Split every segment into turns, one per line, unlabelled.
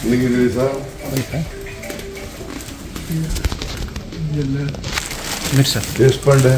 ಹೇಗಿದ್ದೀರಿ ಸರ್ ದೇಶಪಾಂಡೆ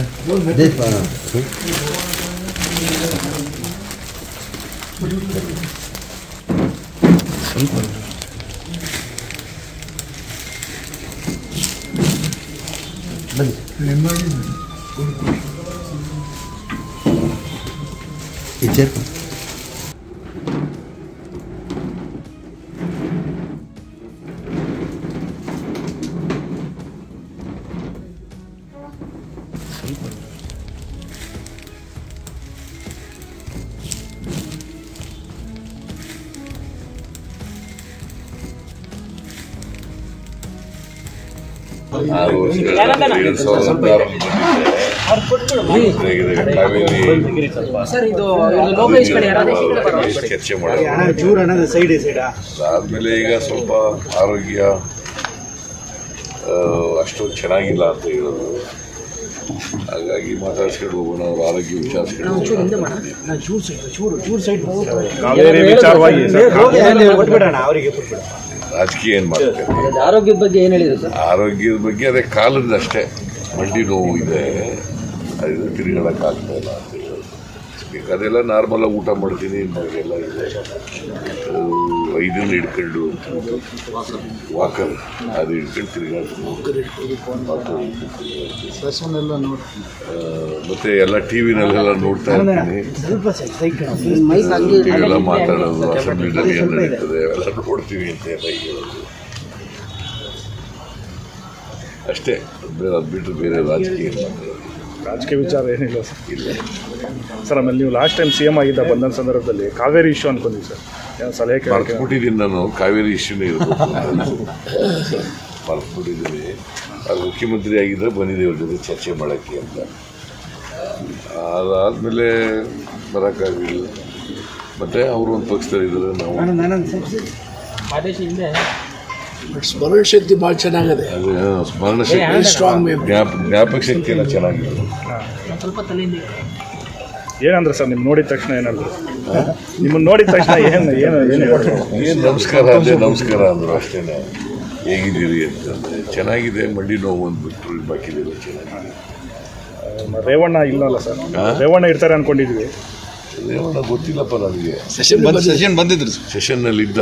ಆರು ವರ್ಷಗಳ ಎರಡು ಸಾವಿರದ ಹದಿನಾರರಲ್ಲಿ ಹೇಗಿದೆ ಕಾವೇರಿ
ಸರ್ ಇದು ಇದು ಲೋಕೇಶ್ ಕಡೆ ಯಾರಾದ್ರು
ಚರ್ಚೆ ಮಾಡೋದು
ಅಣ್ಣ ಚೂರು ಅಣ್ಣ ಸೈಡ್ ಸೈಡಾ
ಅದಾದ್ಮೇಲೆ ಈಗ ಸ್ವಲ್ಪ ಆರೋಗ್ಯ ಆ, ಅಷ್ಟೊಂದು ಚೆನ್ನಾಗಿಲ್ಲ ಅಂತ ಹೇಳೋದು ಹಾಗಾಗಿ ಮಾತಾಡ್ಸ್ಕೊಂಡು ಹೋಗೋಣ ಅವ್ರ ಆರೋಗ್ಯ ವಿಚಾರಿಸ್ಕೊಂಡು ಹೋಗೋಣ
ಅಣ್ಣ ಚೂರು ಸೈಡ್ ಚೂರು ಚೂರು ಸೈಡ್
ಕಾವೇರಿ ವಿಚಾರವಾಗಿ
ಕೊಟ್ಬಿಡೋಣ ಅವರಿಗೆ ಕೊಟ್ಬಿಡ
ರಾಜಕೀಯ ಏನು ಮಾಡ್ತಾರೆ
ಆರೋಗ್ಯದ ಬಗ್ಗೆ ಏನ್ ಹೇಳಿದ್ರು ಸರ್
ಆರೋಗ್ಯದ ಬಗ್ಗೆ ಅದೇ ಕಾಲದ ಅಷ್ಟೇ ಮಂಡಿ ನೋವು ಇದೆ ಅದು ತಿರುಗಾಡಕ್ಕಾಗ್ತಾ ಇಲ್ಲ ಅಂತ ಹೇಳೋದು ಅದೆಲ್ಲ ನಾರ್ಮಲ್ ಆಗಿ ಊಟ ಮಾಡ್ತೀನಿ ಮನೆಗೆಲ್ಲ ಇದೆ ಇದನ್ನ ಹಿಡ್ಕೊಂಡು ವಾಕರ್ ಅದು ಹಿಡ್ಕೊಂಡು ತಿರುಗಾಡ್ತೀನಿ ಮತ್ತೆ ಎಲ್ಲ ಟಿ ವಿನಲ್ಲೆಲ್ಲ ನೋಡ್ತಾ ಇರ್ತೀನಿ
ಸ್ವಲ್ಪ ಸೈಡ್ ಸೈಡ್
ಮೈಕ್ ಹಂಗೆ
ಎಲ್ಲ ಮಾತಾಡೋದು ಅಸೆಂಬ್ಲಿನಲ್ಲಿ ಏನು ನಡೀತದೆ ಅವೆಲ್ಲ ನೋಡ್ತೀವಿ ಅಂತ ಎಲ್ಲ ಹೇಳೋದು ಅಷ್ಟೇ ಬೇರೆ ಅದು ಬಿಟ್ಟರೆ ಬೇರೆ ರಾಜಕೀಯ ಏನ್ ಮಾತಾಡೋದು
ರಾಜಕೀಯ ವಿಚಾರ ಏನಿಲ್ಲ ಸರ್
ಇಲ್ಲ
ಸರ್ ಆಮೇಲೆ ನೀವು ಲಾಸ್ಟ್ ಟೈಮ್ ಸಿ ಎಮ್ ಆಗಿದ್ದ ಬಂದ ಸಂದರ್ಭದಲ್ಲಿ ಕಾವೇರಿ ಇಶ್ಯೂ ಅನ್ಕೊಂಡ್ವಿ ಸರ್ ಏನು ಸಲಹೆ ಕೇಳಕ್ಕೆ
ಮರ್ತ್ಬಿಟ್ಟಿದ್ದೀನಿ ನಾನು ಕಾವೇರಿ ಇಶ್ಯೂನೇ ಇರಬೇಕು ಮರ್ತ್ಬಿಟ್ಟಿದ್ದೀನಿ ಅದು ಮುಖ್ಯಮಂತ್ರಿ ಆಗಿದ್ದರೆ ಬಂದಿದೆ ಇವ್ರ ಜೊತೆ ಚರ್ಚೆ ಮಾಡೋಕ್ಕೆ ಅಂತ ಅದಾದಮೇಲೆ ಬರೋಕ್ಕಾಗಲಿಲ್ಲ ಮತ್ತು ಅವರು ಒಂದು ಪಕ್ಷದಲ್ಲಿದ್ದಾರೆ ನಾವು
ನಾನೊಂದು ಸೈಡ್
ಆದೇಶ ಹಿಂದೆ
ಸ್ಮರಣ ಶಕ್ತಿ ಭಾಳ ಚೆನ್ನಾಗಿದೆ
ಅದು ಸ್ಮರಣ ಶಕ್ತಿ
ಸ್ಟ್ರಾಂಗ್
ಜ್ಞಾಪ ಜ್ಞಾಪಕ ಶಕ್ತಿ ಎಲ್ಲ ಚೆನ್ನಾಗಿದೆ
ಒಂದ್ ಸ್ವಲ್ಪ ತಲೆಯಿಂದ
ಏನಂದ್ರೆ ಸರ್ ನಿಮ್ಗೆ ನೋಡಿದ ತಕ್ಷಣ ಏನಂದ್ರೆ ನಿಮ್ಮನ್ನ ನೋಡಿದ ತಕ್ಷಣ ಏನು ಏನು ಏನು ಹೇಳಿದ್ರು
ಏನು ನಮಸ್ಕಾರ ಅದೇ ನಮಸ್ಕಾರ ಅಂದರು ಅಷ್ಟೇ ಹೇಗಿದ್ದೀರಿ ಅಂತಂದರೆ ಚೆನ್ನಾಗಿದೆ ಮಂಡಿ ನೋವು ಅಂದ್ಬಿಟ್ರು ಬಾಕಿದೆಲ್ಲ ಚೆನ್ನಾಗಿದೆ
ರೇವಣ್ಣ ಇಲ್ಲಲ್ಲ ಸರ್ ರೇವಣ್ಣ ಇರ್ತಾರೆ ಅನ್ಕೊಂಡಿದ್ವಿ
ರೇವಣ್ಣ ಗೊತ್ತಿಲ್ಲಪ್ಪ ನನಗೆ
ಸೆಷನ್ ಬಂದಿದ್ರು
ಸೆಷನ್ನಲ್ಲಿ ಇದ್ದ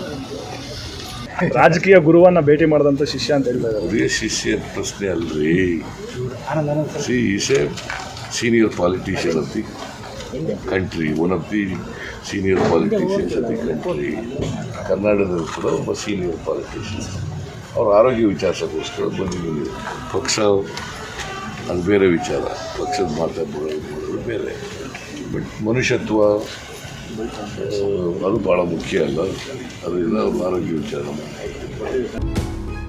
ರಾಜಕೀಯ ಗುರುವನ್ನ ಭೇಟಿ ಮಾಡಿದಂಥ ಶಿಷ್ಯ ಅಂತ ಹೇಳ್ತಾ ಇದ್ದಾರೆ
ಅದೇ ಶಿಷ್ಯ ಪ್ರಶ್ನೆ ಅಲ್ರಿ she is a senior politician of the country one of the senior politicians of the country ಕರ್ನಾಟಕದಲ್ಲಿ ಕೂಡ ಒಬ್ಬ ಸೀನಿಯರ್ ಪಾಲಿಟಿಷಿಯನ್ ಅವ್ರ ಆರೋಗ್ಯ ವಿಚಾರಿಸೋಕ್ಕೋಸ್ಕರ ಬಂದಿದ್ದೀನಿ ಪಕ್ಷ ಅದು ಬೇರೆ ವಿಚಾರ ಪಕ್ಷದ ಮಾತಾಡೋದು ಮಾಡೋದು ಬೇರೆ ಬಟ್ ಮನುಷ್ಯತ್ವ ಆ, ಅದು ಭಾಳ ಮುಖ್ಯ ಅಲ್ಲ ಅದರಿಂದ ಅವ್ರ ಆರೋಗ್ಯ ವಿಚಾರ ಮಾಡ್ತಾ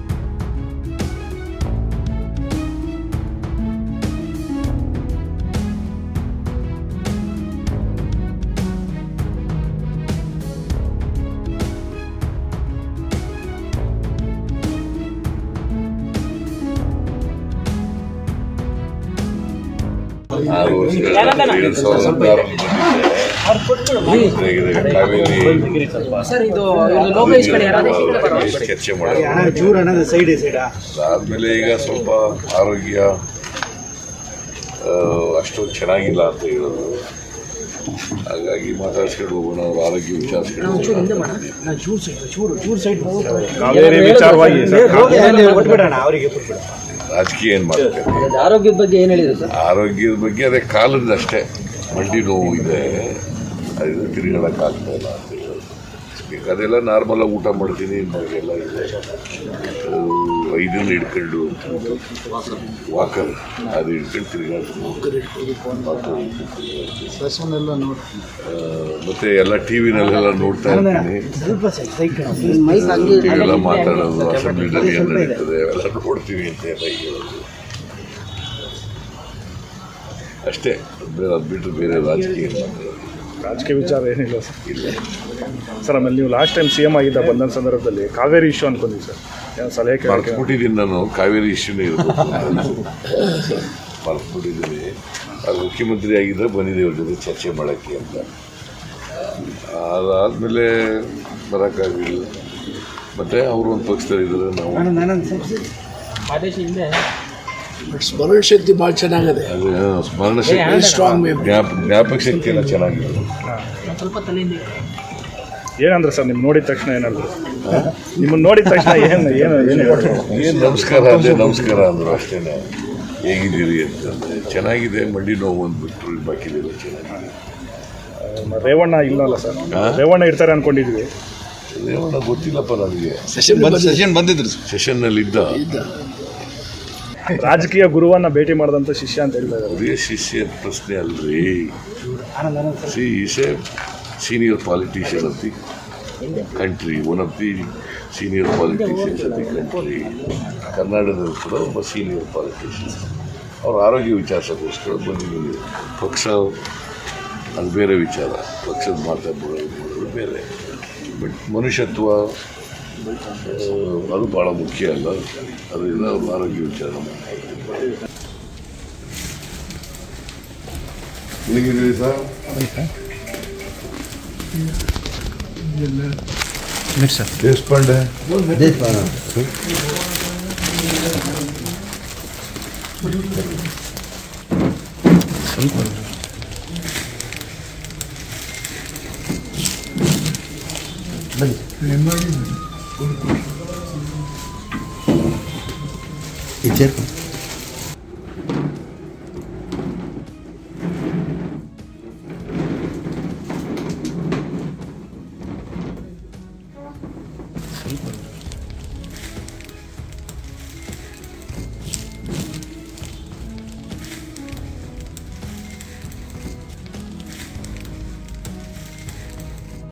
ಆರು ವರ್ಷಗಳ ಎರಡು ಸಾವಿರದ ಹದಿನಾರರಲ್ಲಿ ಹೇಗಿದೆ ಕಾವೇರಿ
ಸರ್ ಇದು ಇದು ಲೋಕೇಶ್ ಕಡೆ ಯಾರಾದ್ರು
ಚರ್ಚೆ ಮಾಡೋದು
ಅಣ್ಣ ಚೂರು ಅಣ್ಣ ಸೈಡ್ ಸೈಡಾ
ಅದಾದಮೇಲೆ ಈಗ ಸ್ವಲ್ಪ ಆರೋಗ್ಯ ಆ, ಅಷ್ಟೊಂದು ಚೆನ್ನಾಗಿಲ್ಲ ಅಂತ ಹೇಳೋದು ಹಾಗಾಗಿ ಮಾತಾಡ್ಸ್ಕೊಂಡು ಹೋಗೋಣ ಅವ್ರ ಆರೋಗ್ಯ ವಿಚಾರಿಸ್ಕೊಂಡು ಹೋಗೋಣ
ಅಣ್ಣ ಚೂರು ಸೈಡ್ ಚೂರು ಚೂರು ಸೈಡ್
ಕಾವೇರಿ ವಿಚಾರವಾಗಿ ಸರ್
ಕೊಟ್ಬಿಡೋಣ ಅವರಿಗೆ ಕೊಟ್ಬಿಡ
ರಾಜಕೀಯ ಏನು ಮಾಡ್ತಾರೆ
ಆರೋಗ್ಯದ ಬಗ್ಗೆ ಏನ್ ಹೇಳಿದ್ರು ಸರ್
ಆರೋಗ್ಯದ ಬಗ್ಗೆ ಅದೇ ಕಾಲದ ಅಷ್ಟೇ ಮಂಡಿ ನೋವು ಇದೆ ಅದು ತಿರುಗಾಡಕ್ಕಾಗ್ತಾ ಇಲ್ಲ ಅಂತ ಹೇಳೋದು ಅದೆಲ್ಲ ನಾರ್ಮಲ್ ಆಗಿ ಊಟ ಮಾಡ್ತೀನಿ ಮನೆಗೆಲ್ಲ ಇದೆ ಇದನ್ನ ಹಿಡ್ಕೊಂಡು ವಾಕರ್ ಅದು ಹಿಡ್ಕೊಂಡು ತಿರುಗಾಡ್ತೀನಿ
ಸೆಷನ್ ಎಲ್ಲ ನೋಡಿ
ಆ, ಮತ್ತೆ ಎಲ್ಲ ಟಿ ವಿನಲ್ಲೆಲ್ಲ ನೋಡ್ತಾ ಇರ್ತೀನಿ
ಸ್ವಲ್ಪ ಸೈಡ್ ಸೈಡ್
ಮೈಕ್ ಹಂಗೆ
ಎಲ್ಲ ಮಾತಾಡೋದು ಅಸೆಂಬ್ಲಿನಲ್ಲಿ ಏನು ನಡೀತದೆ ಅವೆಲ್ಲ ನೋಡ್ತೀವಿ ಅಂತ ಎಲ್ಲ ಹೇಳೋದು ಅಷ್ಟೇ ಬೇರೆ ಅದು ಬಿಟ್ಟರೆ ಬೇರೆ ರಾಜಕೀಯ ಏನ್ ಮಾತಾಡೋದು
ರಾಜಕೀಯ ವಿಚಾರ ಏನಿಲ್ಲ ಸರ್
ಇಲ್ಲ
ಸರ್ ಆಮೇಲೆ ನೀವು ಲಾಸ್ಟ್ ಟೈಮ್ ಸಿ ಎಮ್ ಆಗಿದ್ದ ಬಂದ ಸಂದರ್ಭದಲ್ಲಿ ಕಾವೇರಿ ಇಶ್ಯೂ ಅನ್ಕೊಂಡ್ವಿ ಸರ್ ಏನು ಸಲಹೆ ಕೇಳಕ್ಕೆ
ಮರ್ತ್ಬಿಟ್ಟಿದ್ದೀನಿ ನಾನು ಕಾವೇರಿ ಇಶ್ಯೂನೇ ಇರಬೇಕು ಮರ್ತ್ಬಿಟ್ಟಿದ್ದೀನಿ ಅದು ಮುಖ್ಯಮಂತ್ರಿ ಆಗಿದ್ದರೆ ಬಂದಿದೆ ಇವ್ರ ಜೊತೆ ಚರ್ಚೆ ಮಾಡೋಕ್ಕೆ ಅಂತ ಅದಾದಮೇಲೆ ಬರೋಕ್ಕಾಗಲಿಲ್ಲ ಮತ್ತೆ ಅವರು ಒಂದು ಪಕ್ಷದಲ್ಲಿ ಇದ್ದಾರೆ ನಾವು
ಆನಂದ್ ಆನಂದ್ ಸರ್
ಮಾದೇಶ್ ಹಿಂದೆ
ಬಟ್ ಸ್ಮರಣ ಶಕ್ತಿ ಭಾಳ ಚೆನ್ನಾಗಿದೆ
ಅದೇ ಸ್ಮರಣ ಶಕ್ತಿ
ವೆರಿ ಸ್ಟ್ರಾಂಗ್ ಮೆಮರಿ
ಜ್ಞಾಪ ಜ್ಞಾಪಕ ಶಕ್ತಿ ಎಲ್ಲ ಚೆನ್ನಾಗಿದೆ
ಒಂದ್ ಸ್ವಲ್ಪ ತಲೆಯಿಂದ
ಏನಂದ್ರೆ ಸರ್ ನಿಮ್ಗೆ ನೋಡಿದ ತಕ್ಷಣ ಏನಂದ್ರೆ ನಿಮ್ಮನ್ನ ನೋಡಿದ ತಕ್ಷಣ ಏನು ಏನು ಏನು ಹೇಳಿದ್ರು?
ಏನು ನಮಸ್ಕಾರ ಅದೇ ನಮಸ್ಕಾರ ಅಂದರು ಅಷ್ಟೇನೆ ಹೇಗಿದ್ದೀರಿ ಅಂತಂದ್ರೆ ಚೆನ್ನಾಗಿದೆ ಮಂಡಿ ನೋವು ಅಂದ್ಬಿಟ್ರು ಬಾಕಿದೆಲ್ಲ ಚೆನ್ನಾಗಿದೆ
ರೇವಣ್ಣ ಇಲ್ಲಲ್ಲ ಸರ್
ಹಾ?
ರೇವಣ್ಣ ಇರ್ತಾರೆ ಅನ್ಕೊಂಡಿದ್ವಿ
ರೇವಣ್ಣ ಗೊತ್ತಿಲ್ಲಪ್ಪ ನನಗೆ
ಸೆಷನ್ ಸೆಷನ್ ಬಂದಿದ್ರು ಸರ್
ಸೆಷನ್ನಲ್ಲಿ ಇದ್ದ
ಇದ್ದ
ರಾಜಕೀಯ ಗುರುವನ್ನ ಭೇಟಿ ಮಾಡಿದಂಥ ಶಿಷ್ಯ ಅಂತ ಹೇಳ್ತಾ ಇದ್ದಾರೆ
ಅದೇ ಶಿಷ್ಯ ಪ್ರಶ್ನೆ ಅಲ್ರಿ
Anand Anand sir
she is a senior politician of the country one of the senior politicians of the country ಕರ್ನಾಟಕದಲ್ಲಿ ಕೂಡ ಒಬ್ಬ ಸೀನಿಯರ್ ಪಾಲಿಟಿಷಿಯನ್ ಅವ್ರ ಆರೋಗ್ಯ ವಿಚಾರಿಸೋಕ್ಕೋಸ್ಕರ ಬಂದಿದ್ದೀನಿ ಪಕ್ಷ ಅದು ಬೇರೆ ವಿಚಾರ ಪಕ್ಷದ ಮಾತಾಡೋದು ಬೇರೆ ಬಟ್ ಮನುಷ್ಯತ್ವ ಆ, ಅದು ಭಾಳ ಮುಖ್ಯ ಅಲ್ಲ ಅದರಿಂದ ಅವ್ರ ಆರೋಗ್ಯ ವಿಚಾರ ಹೇಗಿದ್ದೀರಿ ಸರ್ ದೇಶಪಾಂಡೆ
ಈ ಚೇರ್ ಕೊಡಿ.